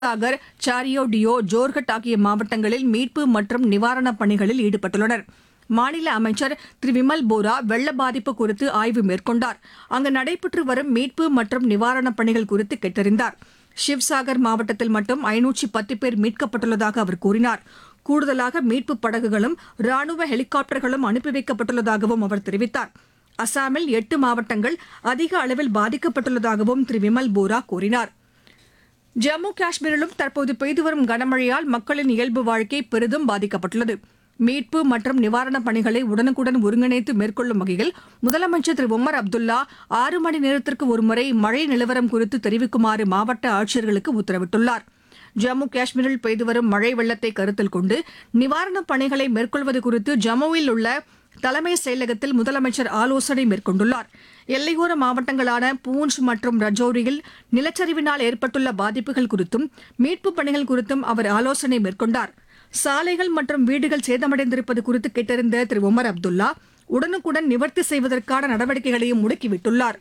Sagar சாரியோ deo Jorhat ஆகிய மாவட்டங்களில் மீட்பு மற்றும் நிவாரணப் பணிகளில் ஈடுபட்டுள்ளனர் மாநில அமைச்சர் திரு விமல் போரா வெள்ள பாதிப்பு குறித்து ஆய்வு மேற்கொண்டார் அங்கு நடைபெற்று வரும் மீட்பு மற்றும் நிவாரணப் பணிகள் குறித்து கேட்டறிந்தார் ஷிவ்சாகர் மாவட்டத்தில் மட்டும் ஐநூற்றி பத்து பேர் மீட்கப்பட்டுள்ளதாக அவர் கூறினார் கூடுதலாக மீட்புப் படகுகளும் ராணுவ ஹெலிகாப்டர்களும் அனுப்பி வைக்கப்பட்டுள்ளதாகவும் அவர் தெரிவித்தார் அசாமில் எட்டு மாவட்டங்கள் அதிக அளவில் பாதிக்கப்பட்டுள்ளதாகவும் திரு விமல் போரா கூறினார் ஜம்மு காஷ்மீரிலும் தற்போது பெய்து வரும் கனமழையால் மக்களின் இயல்பு வாழ்க்கை பெரிதும் பாதிக்கப்பட்டுள்ளது மீட்பு மற்றும் நிவாரணப் பணிகளை உடனுக்குடன் ஒருங்கிணைத்து மேற்கொள்ளும் வகையில் முதலமைச்சர் திரு உமர் அப்துல்லா ஆறு மணி நேரத்திற்கு ஒருமுறை மழை நிலவரம் குறித்து தெரிவிக்குமாறு மாவட்ட ஆட்சியர்களுக்கு உத்தரவிட்டுள்ளார் ஜம்மு காஷ்மீரில் பெய்து வரும் மழை வெள்ளத்தை கருத்தில் கொண்டு நிவாரணப் பணிகளை மேற்கொள்வது குறித்து ஜம்முவில் உள்ள தலைமை செயலகத்தில் முதலமைச்சர் ஆலோசனை மேற்கொண்டுள்ளார் எல்லையோர மாவட்டங்களான பூஞ்ச் மற்றும் ரஜோரியில் நிலச்சரிவினால் ஏற்பட்டுள்ள பாதிப்புகள் குறித்தும் மீட்புப் பணிகள் குறித்தும் அவர் ஆலோசனை மேற்கொண்டார் சாலைகள் மற்றும் வீடுகள் சேதமடைந்திருப்பது குறித்து கேட்டறிந்த திரு உமர் அப்துல்லா உடனுக்குடன் நிவர்த்தி செய்வதற்கான நடவடிக்கைகளையும் முடுக்கிவிட்டுள்ளார்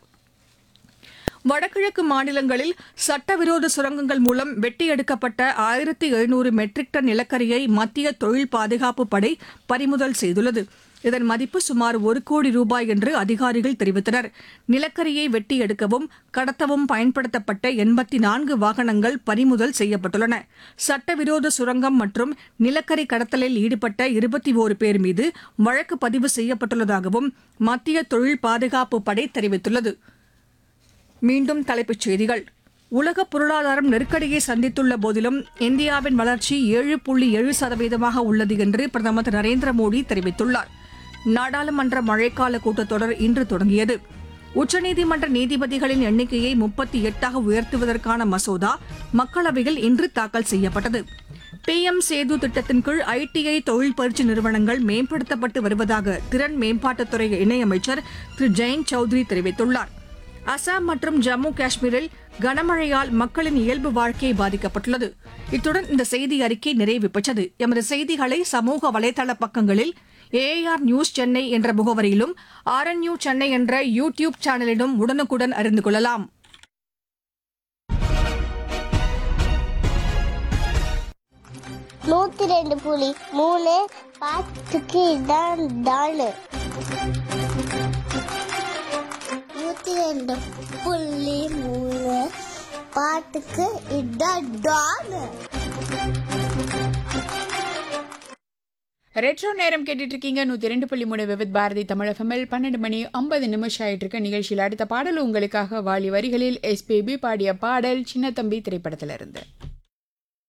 வடகிழக்கு மாநிலங்களில் சட்டவிரோத சுரங்கங்கள் மூலம் வெட்டி எடுக்கப்பட்ட ஆயிரத்தி எழுநூறு மெட்ரிக் டன் நிலக்கரியை மத்திய தொழில் பாதுகாப்பு படை பறிமுதல் செய்துள்ளது இதன் மதிப்பு சுமார் ஒரு கோடி ரூபாய் என்று அதிகாரிகள் தெரிவித்தனர் நிலக்கரியை வெட்டி எடுக்கவும் கடத்தவும் பயன்படுத்தப்பட்ட எண்பத்தி நான்கு வாகனங்கள் பறிமுதல் செய்யப்பட்டுள்ளன சட்டவிரோத சுரங்கம் மற்றும் நிலக்கரி கடத்தலில் ஈடுபட்ட இருபத்தி ஓரு பேர் மீது வழக்கு பதிவு செய்யப்பட்டுள்ளதாகவும் மத்திய தொழில் பாதுகாப்பு படை தெரிவித்துள்ளது மீண்டும் தலைப்புச் செய்திகள் உலக பொருளாதாரம் நெருக்கடியை சந்தித்துள்ள போதிலும் இந்தியாவின் வளர்ச்சி ஏழு புள்ளி ஏழு சதவீதமாக உள்ளது என்று பிரதமர் திரு நரேந்திர மோடி தெரிவித்துள்ளார் நாடாளுமன்ற மழைக்கால கூட்டத்தொடர் இன்று தொடங்கியது உச்சநீதிமன்ற நீதிபதிகளின் எண்ணிக்கையை முப்பத்தி எட்டாக உயர்த்துவதற்கான மசோதா மக்களவையில் இன்று தாக்கல் செய்யப்பட்டது பிஎம் சேது திட்டத்தின் கீழ் ஐடிஐ தொழில் பயிற்சி நிறுவனங்கள் மேம்படுத்தப்பட்டு வருவதாக திறன் மேம்பாட்டுத்துறை இணையமைச்சர் திரு ஜெயந்த் சௌத்ரி தெரிவித்துள்ளார் அசாம் மற்றும் ஜம்மு காஷ்மீரில் கனமழையால் மக்களின் இயல்பு வாழ்க்கை பாதிக்கப்பட்டுள்ளது இத்துடன் இந்த செய்தி அறிக்கை நிறைவு பெற்றது எமது செய்திகளை சமூக வலைதள பக்கங்களில் ஏஆர் நியூஸ் சென்னை என்ற முகவரியிலும் ஆர்என்யூ சென்னை என்ற யூ டியூப் சேனலிலும் உடனுக்குடன் அறிந்து கொள்ளலாம் நூத்தி ரெண்டு புலி மூணு பாத்துக்கு இதான் டாலு நூத்தி ரெண்டு புள்ளி மூணு பாட்டுக்கு இதான் டாலு ரெட்ரோ நேரம் கேட்டுட்டு இருக்கீங்க நூத்தி ரெண்டு புள்ளி மூணு விவித் பாரதி தமிழ் எஃப்எம்எல் பன்னெண்டு மணி ஐம்பது நிமிஷம் ஆயிட்டு இருக்க நிகழ்ச்சியில் அடுத்த பாடல் உங்களுக்காக வாலி வரிகளில் எஸ்பிபி பாடிய பாடல் சின்ன தம்பி திரைப்படத்திலிருந்து